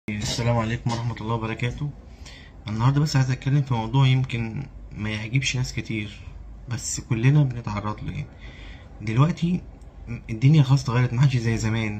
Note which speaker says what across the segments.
Speaker 1: السلام عليكم ورحمة الله وبركاته النهاردة بس عايز اتكلم في موضوع يمكن ما يعجبش ناس كتير بس كلنا بنتعرض له يعني دلوقتي الدنيا خلاص اتغيرت ما عادش زي زمان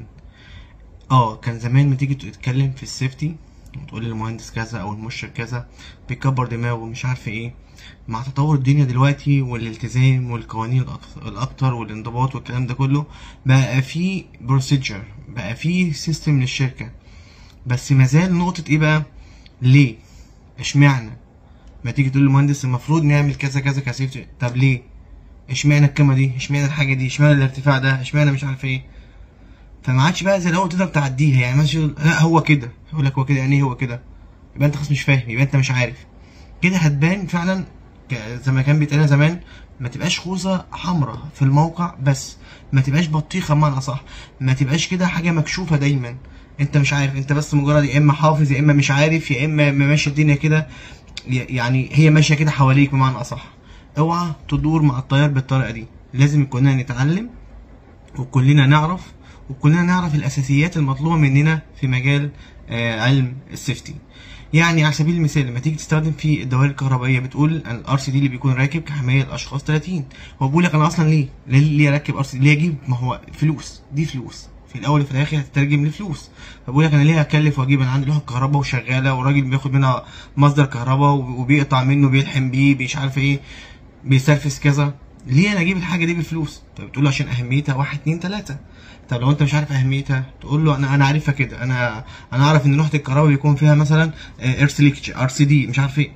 Speaker 1: اه كان زمان ما تيجي تتكلم في السيفتي وتقول للمهندس كذا او المشرف كذا بيكبر دماغه مش عارف ايه مع تطور الدنيا دلوقتي والالتزام والقوانين الأك- الاكتر والانضباط والكلام ده كله بقى في بروسيجر بقى في سيستم للشركة بس مازال نقطة ايه بقى ليه اشمعنى ما تيجي تقول للمهندس المفروض نعمل كذا كذا كسيفتي طب ليه اشمعنى الكاميرا دي اشمعنى الحاجة دي اشمعنى الارتفاع ده اشمعنى مش عارف ايه فما عادش بقى زي الاول تقدر تعديها يعني ماشي لا هو كده يقول لك هو كده يعني ايه هو كده يبقى انت خلاص مش فاهم يبقى انت مش عارف كده هتبان فعلا ك- زي ما كان بيتقال زمان ما تبقاش خوذة حمراء في الموقع بس ما تبقاش بطيخة بمعنى اصح ما تبقاش كده حاجة مكشوفة دايما انت مش عارف انت بس مجرد يا اما حافظ يا اما مش عارف يا اما ماشية الدنيا كده ي- يعني هي ماشية كده حواليك بمعنى اصح اوعى تدور مع التيار بالطريقة دي لازم كلنا نتعلم وكلنا نعرف وكلنا نعرف الاساسيات المطلوبه مننا في مجال آه، علم السيفتي يعني على سبيل المثال لما تيجي تستخدم في الدوائر الكهربائيه بتقول الار سي دي اللي بيكون راكب كحمايه للاشخاص 30 هو بيقول لك انا اصلا ليه ليه ليه اركب ار سي ليه اجيب ما هو فلوس دي فلوس في الاول وفي الاخر هتترجم لفلوس فبقول لك انا ليه هكلف واجيب انا عندي لوحه كهرباء وشغاله وراجل بياخد منها مصدر كهرباء وبيقطع منه بيلحم بيه مش عارف ايه بيسرفس كذا ليه انا اجيب الحاجه دي بفلوس طب بتقول له عشان اهميتها واحد اتنين تلاته طب لو انت مش عارف اهميتها تقول له انا انا عارفها كده انا انا اعرف ان لوحه الكهرباء بيكون فيها مثلا ارث ليكتش ار سي دي مش عارف ايه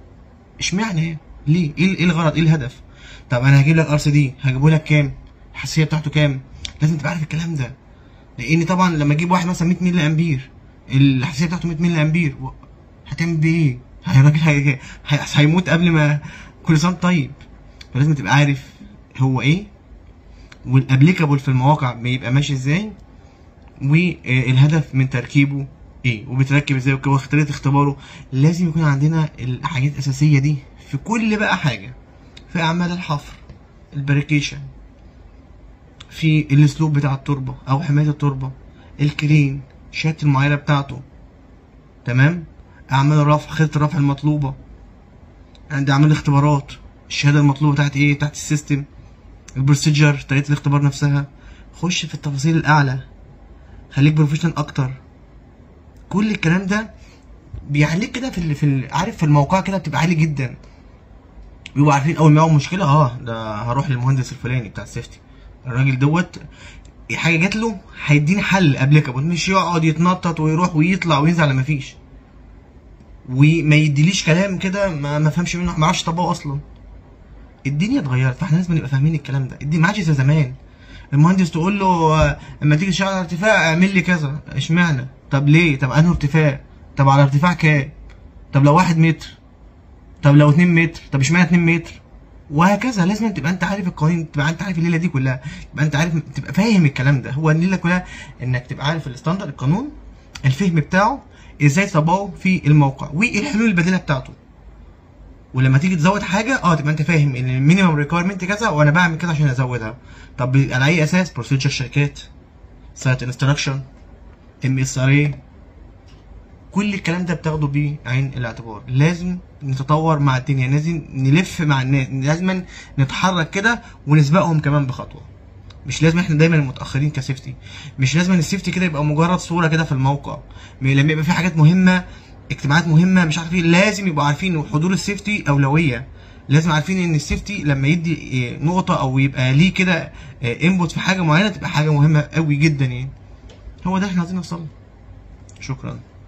Speaker 1: اشمعنى هي ليه ايه ايه الغرض ايه الهدف طب انا هجيب لك ار سي دي هجيبه لك كام الحساسيه بتاعته كام لازم تبقى عارف الكلام ده لان طبعا لما اجيب واحد مثلا 100 مللي امبير الحساسيه بتاعته 100 مللي امبير و- هتعمل بيه ايه هي- الراجل هي- هي- هيموت قبل ما كل سنه وأنت طيب فلازم تبقى عارف هو ايه والابليكابل في المواقع بيبقى ماشي ازاي والهدف من تركيبه ايه وبتركب ازاي وك- وطريقه اختباره لازم يكون عندنا الحاجات الاساسيه دي في كل بقى حاجه في اعمال الحفر البريكيشن في الاسلوب بتاع التربه او حمايه التربه الكرين شهاده المعايره بتاعته تمام اعمال الرفع خطه الرفع المطلوبه عند اعمال الاختبارات الشهاده المطلوبه بتاعت ايه بتاعت السيستم البروسيجر طريقه الاختبار نفسها خش في التفاصيل الاعلى خليك بروفيشنال اكتر كل الكلام ده بيعليك كده في ال... في ال... عارف في الموقع كده بتبقى عالي جدا بيبقوا عارفين اول ما يقعوا مشكله اه ده هروح للمهندس الفلاني بتاع السيفتي الراجل دوت حاجه جات له هيديني حل ابليكابل مش يقعد يتنطط ويروح ويطلع وينزل على ما فيش وما يديليش كلام كده ما ما فهمش منه ما اعرفش اطبقه اصلا الدنيا اتغيرت فاحنا لازم نبقى فاهمين الكلام ده الدنيا ما عادش زي زمان المهندس تقول له آه، اما تيجي تشتغل على ارتفاع اعمل لي كذا اشمعنى طب ليه طب انه ارتفاع طب على ارتفاع كام طب لو واحد متر طب لو اتنين متر طب اشمعنى اتنين متر وهكذا لازم تبقى انت عارف القوانين تبقى انت عارف الليله دي كلها تبقى انت عارف تبقى فاهم الكلام ده هو الليله كلها انك تبقى عارف الستاندر القانون الفهم بتاعه ازاي تطبقه في الموقع والحلول البديله بتاعته ولما تيجي تزود حاجه اه تبقى انت فاهم ان المينيمم ريكويرمنت كذا وانا بعمل كذا عشان ازودها طب على اي اساس بروسيجر شركات سايت انستراكشن ام اس ار اي كل الكلام ده بتاخده بعين الاعتبار لازم نتطور مع الدنيا لازم نلف مع الناس لازم نتحرك كده ونسبقهم كمان بخطوه مش لازم احنا دايما متاخرين كسيفتي مش لازم السيفتي كده يبقى مجرد صوره كده في الموقع م- لما يبقى في حاجات مهمه اجتماعات مهمه مش عارف ايه لازم يبقوا عارفين ان حضور السيفتي اولويه لازم عارفين ان السيفتي لما يدي إيه، نقطه او يبقى ليه كده انبوت في حاجه معينه تبقى حاجه مهمه قوي جدا يعني هو ده احنا عايزين نوصل له. شكرا